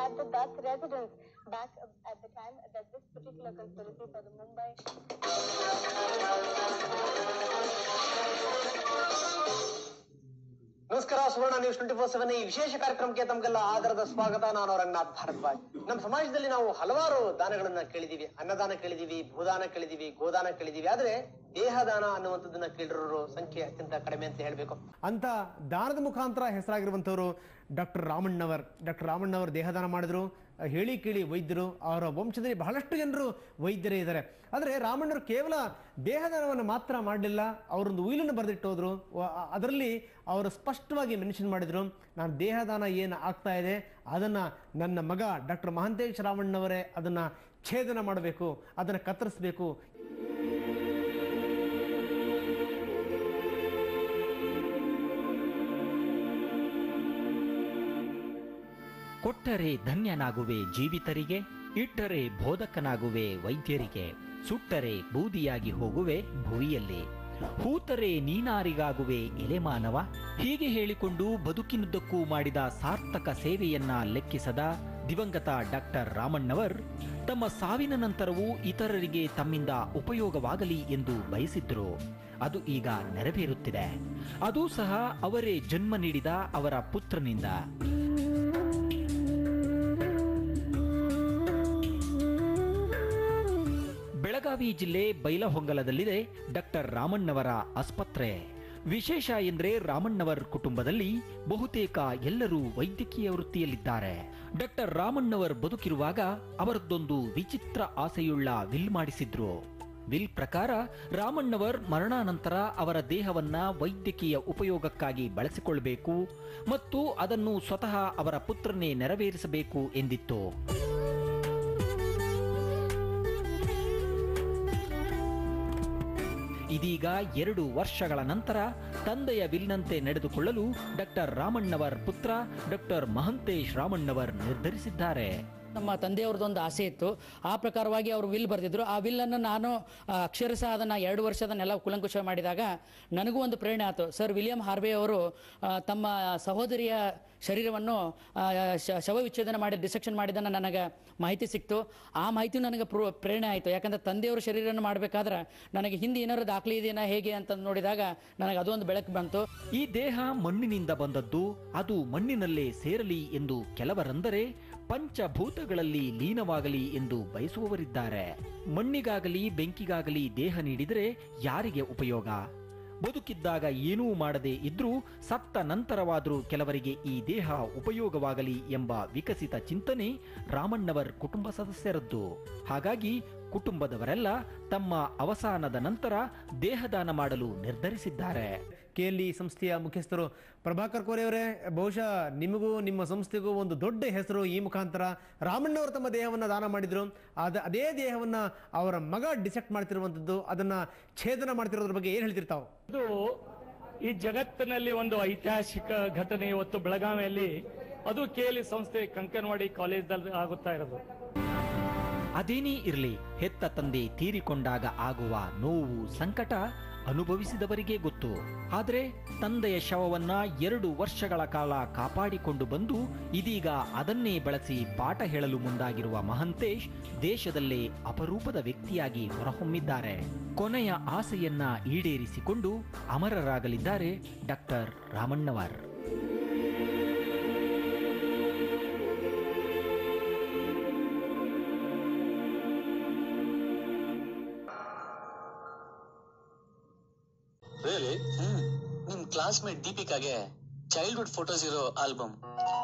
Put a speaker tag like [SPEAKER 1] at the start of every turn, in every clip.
[SPEAKER 1] at the Dutt residence back at the time that this particular conspiracy for the Mumbai
[SPEAKER 2] ನಮಸ್ಕಾರ Suvarna news twenty four seven ಈ ವಿಶೇಷ ಕಾರ್ಯಕ್ರಮಕ್ಕೆ ತಮಗೆಲ್ಲ ಆಧಾರದ ಸ್ವಾಗತ ನಾನು ರಂಗನಾಥ್ ಭಾರದ್ವಾಜ್ ನಮ್ಮ ಸಮಾಜದಲ್ಲಿ ನಾವು ಹಲವಾರು ದಾನಗಳನ್ನ ಕೇಳಿದೀವಿ ಅನ್ನದಾನ ಕೇಳಿದೀವಿ ಭೂದಾನ ಕೇಳಿದೀವಿ ಗೋದಾನ ಕೇಳಿದೀವಿ ಆದ್ರೆ ದೇಹದಾನ ಅನ್ನುವಂಥದ್ದನ್ನ ಕೇಳಿರೋರು ಸಂಖ್ಯೆ ಅತ್ಯಂತ ಕಡಿಮೆ ಅಂತ ಹೇಳ್ಬೇಕು
[SPEAKER 3] ಅಂತ ದಾನದ ಮುಖಾಂತರ ಹೆಸರಾಗಿರುವಂಥವ್ರು ಡಾಕ್ಟರ್ ರಾಮಣ್ಣವರ್ ಡಾಕ್ಟರ್ ರಾಮಣ್ಣವರ್ ದೇಹದಾನ ಮಾಡಿದ್ರು ಹೇಳಿ ಕೇಳಿ ವೈದ್ಯರು ಅವರ ವಂಶದಲ್ಲಿ ಬಹಳಷ್ಟು ಜನರು ವೈದ್ಯರೇ ಇದ್ದಾರೆ ಆದರೆ ರಾಮಣ್ಣವರು ಕೇವಲ ದೇಹದಾನವನ್ನು ಮಾತ್ರ ಮಾಡಲಿಲ್ಲ ಅವರೊಂದು ಉಯಿಲನ್ನು ಬರೆದಿಟ್ಟೋದ್ರು ಅದರಲ್ಲಿ ಅವರು ಸ್ಪಷ್ಟವಾಗಿ ಮೆನ್ಷನ್ ಮಾಡಿದರು ನಾನು ದೇಹದಾನ ಏನು ಆಗ್ತಾ ಇದೆ ಅದನ್ನು ನನ್ನ ಮಗ ಡಾಕ್ಟರ್ ಮಹಂತೇಶ್ ರಾಮಣ್ಣವರೇ ಅದನ್ನು ಛೇದನ ಮಾಡಬೇಕು ಅದನ್ನು ಕತ್ತರಿಸಬೇಕು
[SPEAKER 4] ಕೊಟ್ಟರೆ ಧನ್ಯನಾಗುವೆ ಜೀವಿತರಿಗೆ ಇಟ್ಟರೆ ಬೋಧಕನಾಗುವೆ ವೈದ್ಯರಿಗೆ ಸುಟ್ಟರೆ ಬೂದಿಯಾಗಿ ಹೋಗುವೆ ಭುವಿಯಲ್ಲಿ ಹೂತರೆ ನೀನಾರಿಗಾಗುವೆ ಎಲೆಮಾನವ ಹೀಗೆ ಹೇಳಿಕೊಂಡು ಬದುಕಿನುದ್ದಕ್ಕೂ ಮಾಡಿದ ಸಾರ್ಥಕ ಸೇವೆಯನ್ನ ಲೆಕ್ಕಿಸದ ದಿವಂಗತ ಡಾಕ್ಟರ್ ರಾಮಣ್ಣವರ್ ತಮ್ಮ ಸಾವಿನ ನಂತರವೂ ಇತರರಿಗೆ ತಮ್ಮಿಂದ ಉಪಯೋಗವಾಗಲಿ ಎಂದು ಬಯಸಿದ್ರು ಅದು ಈಗ ನೆರವೇರುತ್ತಿದೆ ಅದೂ ಸಹ ಅವರೇ ಜನ್ಮ ನೀಡಿದ ಅವರ ಪುತ್ರನಿಂದ ಬೆಳಗಾವಿ ಜಿಲ್ಲೆ ಬೈಲಹೊಂಗಲದಲ್ಲಿದೆ ಡಾಕ್ಟರ್ ರಾಮಣ್ಣವರ ಆಸ್ಪತ್ರೆ ವಿಶೇಷ ಎಂದ್ರೆ ರಾಮಣ್ಣವರ್ ಕುಟುಂಬದಲ್ಲಿ ಬಹುತೇಕ ಎಲ್ಲರೂ ವೈದ್ಯಕೀಯ ವೃತ್ತಿಯಲ್ಲಿದ್ದಾರೆ ಡಾಕ್ಟರ್ ರಾಮಣ್ಣವರ್ ಬದುಕಿರುವಾಗ ಅವರದ್ದೊಂದು ವಿಚಿತ್ರ ಆಸೆಯುಳ್ಳ ವಿಲ್ ಮಾಡಿಸಿದ್ರು ವಿಲ್ ಪ್ರಕಾರ ರಾಮಣ್ಣವರ್ ಮರಣಾನಂತರ ಅವರ ದೇಹವನ್ನ ವೈದ್ಯಕೀಯ ಉಪಯೋಗಕ್ಕಾಗಿ ಬಳಸಿಕೊಳ್ಬೇಕು ಮತ್ತು ಅದನ್ನು ಸ್ವತಃ ಅವರ ಪುತ್ರನೇ ನೆರವೇರಿಸಬೇಕು ಎಂದಿತ್ತು ಇದೀಗ ಎರಡು ವರ್ಷಗಳ ನಂತರ ತಂದೆಯ ವಿಲ್ನಂತೆ ನಡೆದುಕೊಳ್ಳಲು ಡಾಕ್ಟರ್ ರಾಮಣ್ಣವರ್ ಪುತ್ರ ಡಾಕ್ಟರ್ ಮಹಂತೇಶ್ ರಾಮಣ್ಣವರ್ ನಿರ್ಧರಿಸಿದ್ದಾರೆ
[SPEAKER 5] ನಮ್ಮ ತಂದೆಯವ್ರದ್ದೊಂದು ಆಸೆ ಇತ್ತು ಆ ಪ್ರಕಾರವಾಗಿ ಅವರು ವಿಲ್ ಬರೆದಿದ್ರು ಆ ವಿಲ್ಲನ್ನು ನಾನು ಆ, ಅಕ್ಷರಶಃ ಅದನ್ನು ಎರಡು ವರ್ಷದನ್ನೆಲ್ಲ ಕುಲಂಕುಷ ಮಾಡಿದಾಗ ನನಗೂ ಒಂದು ಪ್ರೇರಣೆ ಆಯಿತು ಸರ್ ವಿಲಿಯಂ ಹಾರ್ವೆ ಅವರು ಆ, ತಮ್ಮ ಸಹೋದರಿಯ ಶರೀರವನ್ನು ಆ, ಶ- ಶವ ವಿಚ್ಛೇದನ ಮಾಡಿ ಡಿಸೆಕ್ಷನ್ ಮಾಡಿದ್ದನ್ನು ನನಗೆ ಮಾಹಿತಿ ಸಿಕ್ತು ಆ ಮಾಹಿತಿ ನನಗೆ ಪ್ರೋ ಪ್ರೇರಣೆ ಆಯಿತು ಯಾಕಂದ್ರೆ ತಂದೆಯವರು ಶರೀರವನ್ನು ಮಾಡಬೇಕಾದ್ರೆ ನನಗೆ ಹಿಂದೆ ಏನಾದ್ರು ದಾಖಲೆ ಇದೆಯಾ ಹೇಗೆ ಅಂತ ನೋಡಿದಾಗ ನನಗೆ ಅದೊಂದು ಬೆಳಕು ಬಂತು
[SPEAKER 4] ಈ ದೇಹ ಮಣ್ಣಿನಿಂದ ಬಂದದ್ದು ಅದು ಮಣ್ಣಿನಲ್ಲೇ ಸೇರಲಿ ಎಂದು ಕೆಲವರಂದರೆ ಪಂಚಭೂತಗಳಲ್ಲಿ ಲೀನವಾಗಲಿ ಎಂದು ಬಯಸುವವರಿದ್ದಾರೆ ಮಣ್ಣಿಗಾಗಲಿ ಬೆಂಕಿಗಾಗಲಿ ದೇಹ ನೀಡಿದರೆ ಯಾರಿಗೆ ಉಪಯೋಗ ಬದುಕಿದ್ದಾಗ ಏನೂ ಮಾಡದೆ ಇದ್ರೂ ಸತ್ತ ನಂತರವಾದರೂ ಕೆಲವರಿಗೆ ಈ ದೇಹ ಉಪಯೋಗವಾಗಲಿ ಎಂಬ ವಿಕಸಿತ ಚಿಂತನೆ ರಾಮಣ್ಣವರ್ ಕುಟುಂಬ ಸದಸ್ಯರದ್ದು ಹಾಗಾಗಿ ಕುಟುಂಬದವರೆಲ್ಲ ತಮ್ಮ ಅವಸಾನದ ನಂತರ ದೇಹದಾನ ಮಾಡಲು ನಿರ್ಧರಿಸಿದ್ದಾರೆ
[SPEAKER 3] ಕೆಎಲ್ಇ ಸಂಸ್ಥೆಯ ಮುಖ್ಯಸ್ಥರು ಪ್ರಭಾಕರ್ ಕೋರೆ ಅವರೇ ಬಹುಶಃ ನಿಮಗೂ ನಿಮ್ಮ ಸಂಸ್ಥೆಗೂ ಒಂದು ದೊಡ್ಡ ಹೆಸರು ಈ ಮುಖಾಂತರ ರಾಮಣ್ಣವರು ತಮ್ಮ ದೇಹವನ್ನು ದಾನ ಮಾಡಿದ್ರು ಅದ ಅದೇ ದೇಹವನ್ನು ಅವರ ಮಗ ಡಿಸೆಕ್ಟ್ ಮಾಡ್ತಿರುವಂಥದ್ದು ಅದನ್ನ ಛೇದನ ಮಾಡ್ತಿರೋದ್ರ ಬಗ್ಗೆ ಏನು ಹೇಳ್ತಿರ್ತಾವೆ
[SPEAKER 6] ಇದು ಈ ಜಗತ್ತಿನಲ್ಲಿ ಒಂದು ಐತಿಹಾಸಿಕ ಘಟನೆ ಇವತ್ತು ಬೆಳಗಾವಿಯಲ್ಲಿ ಅದು ಕೇಲಿ ಸಂಸ್ಥೆ ಕಂಕನವಾಡಿ ಕಾಲೇಜ್ದಲ್ಲಿ ಆಗುತ್ತಾ ಇರೋದು
[SPEAKER 4] ಅದೇನೇ ಇರಲಿ ಹೆತ್ತ ತಂದೆ ತೀರಿಕೊಂಡಾಗ ಆಗುವ ನೋವು ಸಂಕಟ ಅನುಭವಿಸಿದವರಿಗೆ ಗೊತ್ತು ಆದರೆ ತಂದೆಯ ಶವವನ್ನ ಎರಡು ವರ್ಷಗಳ ಕಾಲ ಕಾಪಾಡಿಕೊಂಡು ಬಂದು ಇದೀಗ ಅದನ್ನೇ ಬಳಸಿ ಪಾಠ ಹೇಳಲು ಮುಂದಾಗಿರುವ ಮಹಂತೇಶ್ ದೇಶದಲ್ಲೇ ಅಪರೂಪದ ವ್ಯಕ್ತಿಯಾಗಿ ಹೊರಹೊಮ್ಮಿದ್ದಾರೆ ಕೊನೆಯ ಆಸೆಯನ್ನ ಈಡೇರಿಸಿಕೊಂಡು ಅಮರರಾಗಲಿದ್ದಾರೆ ಡಾಕ್ಟರ್ ರಾಮಣ್ಣವರ್
[SPEAKER 7] ರಿಯಲಿ ನಿಮ್ ಕ್ಲಾಸ್ಮೇಟ್ ದೀಪಿಕಾಗೆ ಚೈಲ್ಡ್ಹುಡ್ ಫೋಟೋಸ್ ಇರೋ album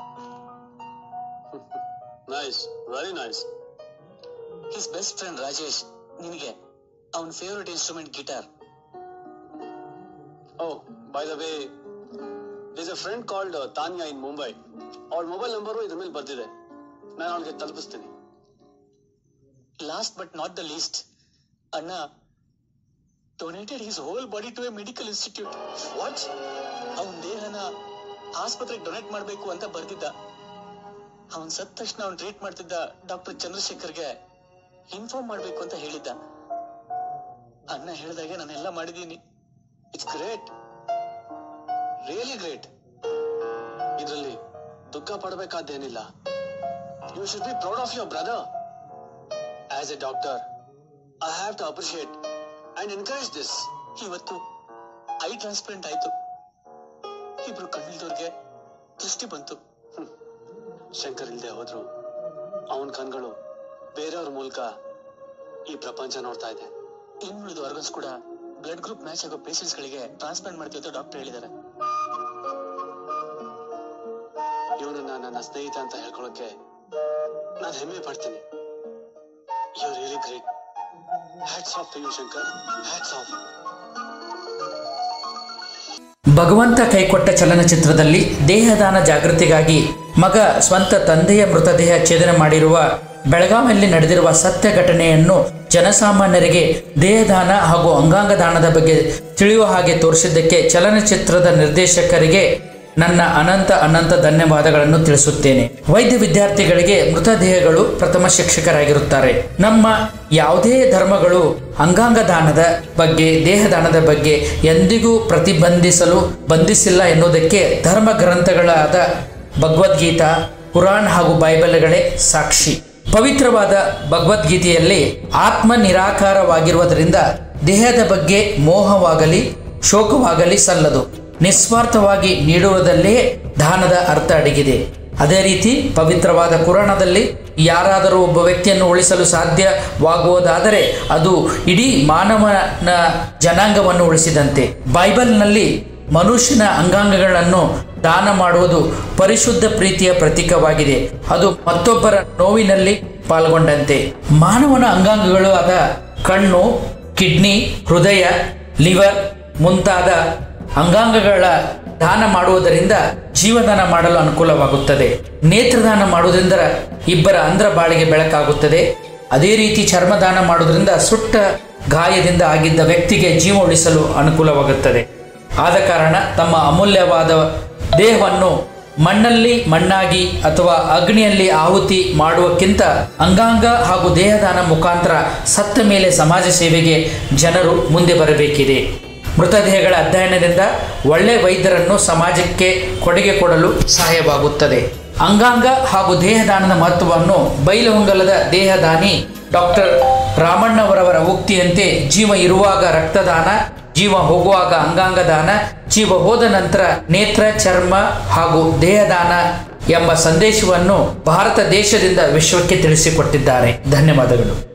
[SPEAKER 7] nice very nice his best friend Rajesh ನಿನಗೆ ಅವನ್ favourite instrument guitar oh by the way this a friend called Tanya in Mumbai ಅವಳ ಮೊಬೈಲ್ ನಂಬರು ಇದ್ರ ಮೇಲೆ ಬರ್ದಿದೆ ನಾನು ಅವಳಿಗೆ ತಲುಪಿಸ್ತೀನಿ last but not the least ಅಣ್ಣ donated his whole body to a medical institute what ಅವನ್ ದೇಹನ ಆಸ್ಪತ್ರೆಗೆ ಡೊನೇಟ್ ಮಾಡಬೇಕು ಅಂತ ಬರ್ದಿದ್ದ ಅವನ್ ಸತ್ತ ತಕ್ಷಣ ಅವ್ನ್ ಟ್ರೀಟ್ ಮಾಡ್ತಿದ್ದ ಡಾಕ್ಟರ್ ಚಂದ್ರಶೇಖರ್ಗೆ ಇನ್ಫಾರ್ಮ್ ಮಾಡ್ಬೇಕು ಅಂತ ಹೇಳಿದ್ದ ಅಣ್ಣ ಹೇಳಿದಾಗೆ ನಾನೆಲ್ಲ ಮಾಡಿದೀನಿ ಇಟ್ಸ್ ಗ್ರೇಟ್ ರಿಯಲಿ ಗ್ರೇಟ್ ಇದ್ರಲ್ಲಿ ದುಃಖ ಪಡಬೇಕಾದ್ದೇನಿಲ್ಲ You should be proud of your brother. As a doctor, I have to appreciate and encourage this. ಇವತ್ತು ಐ ಟ್ರಾನ್ಸ್ಪ್ಲಾಂಟ್ ಆಯ್ತು ಇಬ್ರು ಕಣ್ಣಿಲ್ದವ್ರಿಗೆ ದೃಷ್ಟಿ ಬಂತು ಹ್ಮ್. ಶಂಕರ್ ಇಲ್ದೆ ಹೋದ್ರು ಅವನ್ ಕಣ್ಗಳು ಬೇರೆಯವ್ರ ಮೂಲಕ ಈ ಪ್ರಪಂಚ ನೋಡ್ತಾ ಇದೆ ಇನ್ನುಳಿದ ಆರ್ಗನ್ಸ್ ಕೂಡ ಬ್ಲಡ್ ಗ್ರೂಪ್ ಮ್ಯಾಚ್ ಆಗೋ ಪೇಷಂಟ್ಸ್ ಗಳಿಗೆ ಟ್ರಾನ್ಸ್ಪ್ಲಾಂಟ್ ಮಾಡ್ತೀವಿ ಅಂತ ಡಾಕ್ಟರ್ ಹೇಳಿದ್ದಾರೆ ಇವನನ್ನ ನನ್ನ ಸ್ನೇಹಿತ ಅಂತ ಹೇಳ್ಕೊಳಕ್ಕೆ ನಾನು ಹೆಮ್ಮೆ ಪಡ್ತೀನಿ you really great hats off to you Shankar hats off
[SPEAKER 8] ಭಗವಂತ ಕೈಕೊಟ್ಟ ಚಲನಚಿತ್ರದಲ್ಲಿ ದೇಹದಾನ ಜಾಗೃತಿಗಾಗಿ ಮಗ ಸ್ವಂತ ತಂದೆಯ ಮೃತದೇಹ ಛೇದನ ಮಾಡಿರುವ ಬೆಳಗಾವಿಯಲ್ಲಿ ನಡೆದಿರುವ ಸತ್ಯ ಘಟನೆಯನ್ನು ಜನಸಾಮಾನ್ಯರಿಗೆ ದೇಹದಾನ ಹಾಗೂ ಅಂಗಾಂಗ ದಾನದ ಬಗ್ಗೆ ತಿಳಿಯುವ ಹಾಗೆ ತೋರಿಸಿದ್ದಕ್ಕೆ ಚಲನಚಿತ್ರದ ನಿರ್ದೇಶಕರಿಗೆ ನನ್ನ ಅನಂತ ಅನಂತ ಧನ್ಯವಾದಗಳನ್ನು ತಿಳಿಸುತ್ತೇನೆ ವೈದ್ಯ ವಿದ್ಯಾರ್ಥಿಗಳಿಗೆ ಮೃತದೇಹಗಳು ಪ್ರಥಮ ಶಿಕ್ಷಕರಾಗಿರುತ್ತಾರೆ ನಮ್ಮ ಯಾವುದೇ ಧರ್ಮಗಳು ಅಂಗಾಂಗ ದಾನದ ಬಗ್ಗೆ ದೇಹದಾನದ ಬಗ್ಗೆ ಎಂದಿಗೂ ಪ್ರತಿಬಂಧಿಸಲು ಬಂಧಿಸಿಲ್ಲ ಎನ್ನುವುದಕ್ಕೆ ಧರ್ಮ ಗ್ರಂಥಗಳಾದ ಭಗವದ್ಗೀತಾ ಕುರಾನ್ ಹಾಗೂ ಬೈಬಲ್ಗಳೇ ಸಾಕ್ಷಿ ಪವಿತ್ರವಾದ ಭಗವದ್ಗೀತೆಯಲ್ಲಿ ಆತ್ಮ ನಿರಾಕಾರವಾಗಿರುವುದರಿಂದ ದೇಹದ ಬಗ್ಗೆ ಮೋಹವಾಗಲಿ ಶೋಕವಾಗಲಿ ಸಲ್ಲದು ನಿಸ್ವಾರ್ಥವಾಗಿ ನೀಡುವುದಲ್ಲೇ ದಾನದ ಅರ್ಥ ಅಡಗಿದೆ ಅದೇ ರೀತಿ ಪವಿತ್ರವಾದ ಕುರಾಣದಲ್ಲಿ ಯಾರಾದರೂ ಒಬ್ಬ ವ್ಯಕ್ತಿಯನ್ನು ಉಳಿಸಲು ಸಾಧ್ಯವಾಗುವುದಾದರೆ ಅದು ಇಡೀ ಮಾನವನ ಜನಾಂಗವನ್ನು ಉಳಿಸಿದಂತೆ ಬೈಬಲ್ನಲ್ಲಿ ಮನುಷ್ಯನ ಅಂಗಾಂಗಗಳನ್ನು ದಾನ ಮಾಡುವುದು ಪರಿಶುದ್ಧ ಪ್ರೀತಿಯ ಪ್ರತೀಕವಾಗಿದೆ ಅದು ಮತ್ತೊಬ್ಬರ ನೋವಿನಲ್ಲಿ ಪಾಲ್ಗೊಂಡಂತೆ ಮಾನವನ ಅಂಗಾಂಗಗಳು ಆದ ಕಣ್ಣು ಕಿಡ್ನಿ ಹೃದಯ ಲಿವರ್ ಮುಂತಾದ ಅಂಗಾಂಗಗಳ ದಾನ ಮಾಡುವುದರಿಂದ ಜೀವದಾನ ಮಾಡಲು ಅನುಕೂಲವಾಗುತ್ತದೆ ನೇತ್ರದಾನ ಮಾಡುವುದರಿಂದ ಇಬ್ಬರ ಅಂದ್ರ ಬಾಳಿಗೆ ಬೆಳಕಾಗುತ್ತದೆ ಅದೇ ರೀತಿ ಚರ್ಮದಾನ ಮಾಡುವುದರಿಂದ ಸುಟ್ಟ ಗಾಯದಿಂದ ಆಗಿದ್ದ ವ್ಯಕ್ತಿಗೆ ಜೀವ ಉಳಿಸಲು ಅನುಕೂಲವಾಗುತ್ತದೆ ಆದ ಕಾರಣ ತಮ್ಮ ಅಮೂಲ್ಯವಾದ ದೇಹವನ್ನು ಮಣ್ಣಲ್ಲಿ ಮಣ್ಣಾಗಿ ಅಥವಾ ಅಗ್ನಿಯಲ್ಲಿ ಆಹುತಿ ಮಾಡುವಕ್ಕಿಂತ ಅಂಗಾಂಗ ಹಾಗೂ ದೇಹದಾನ ಮುಖಾಂತರ ಸತ್ತ ಮೇಲೆ ಸಮಾಜ ಸೇವೆಗೆ ಜನರು ಮುಂದೆ ಬರಬೇಕಿದೆ ಮೃತದೇಹಗಳ ಅಧ್ಯಯನದಿಂದ ಒಳ್ಳೆ ವೈದ್ಯರನ್ನು ಸಮಾಜಕ್ಕೆ ಕೊಡುಗೆ ಕೊಡಲು ಸಹಾಯವಾಗುತ್ತದೆ ಅಂಗಾಂಗ ಹಾಗೂ ದೇಹದಾನದ ಮಹತ್ವವನ್ನು ಬೈಲಹೊಂಗಲದ ದೇಹದಾನಿ ಡಾಕ್ಟರ್ ರಾಮಣ್ಣವರವರ ಉಕ್ತಿಯಂತೆ ಜೀವ ಇರುವಾಗ ರಕ್ತದಾನ ಜೀವ ಹೋಗುವಾಗ ಅಂಗಾಂಗ ದಾನ ಜೀವ ಹೋದ ನಂತರ ನೇತ್ರ ಚರ್ಮ ಹಾಗೂ ದೇಹದಾನ ಎಂಬ ಸಂದೇಶವನ್ನು ಭಾರತ ದೇಶದಿಂದ ವಿಶ್ವಕ್ಕೆ ತಿಳಿಸಿಕೊಟ್ಟಿದ್ದಾರೆ ಧನ್ಯವಾದಗಳು